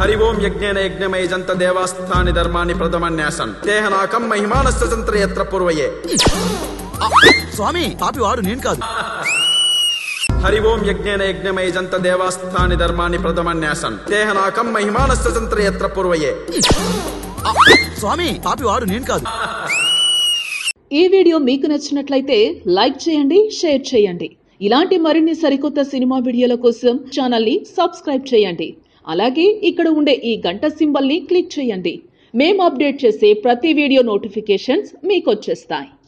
హరి ఓం యజ్ఞేన యజ్ఞమయజంత దేవాస్థాని ధర్మాన్ని ప్రథమన్యాసన్ తేహనాకం మహిమానస్త తంత్ర యత్ర పూర్వయే స్వామి పాపి వాడు నేను కాదు హరి ఓం యజ్ఞేన యజ్ఞమయజంత దేవాస్థాని ధర్మాన్ని ప్రథమన్యాసన్ తేహనాకం మహిమానస్త తంత్ర యత్ర పూర్వయే స్వామి పాపి వాడు నేను కాదు ఈ వీడియో మీకు నచ్చినట్లయితే లైక్ చేయండి షేర్ చేయండి ఇలాంటి మరిన్ని సరికొత్త సినిమా వీడియోల కోసం ఛానల్ని సబ్స్క్రైబ్ చేయండి అలాగే ఇక్కడ ఉండే ఈ గంట సింబల్ని క్లిక్ చేయండి మేము అప్డేట్ చేసే ప్రతి వీడియో నోటిఫికేషన్స్ మీకు వచ్చేస్తాయి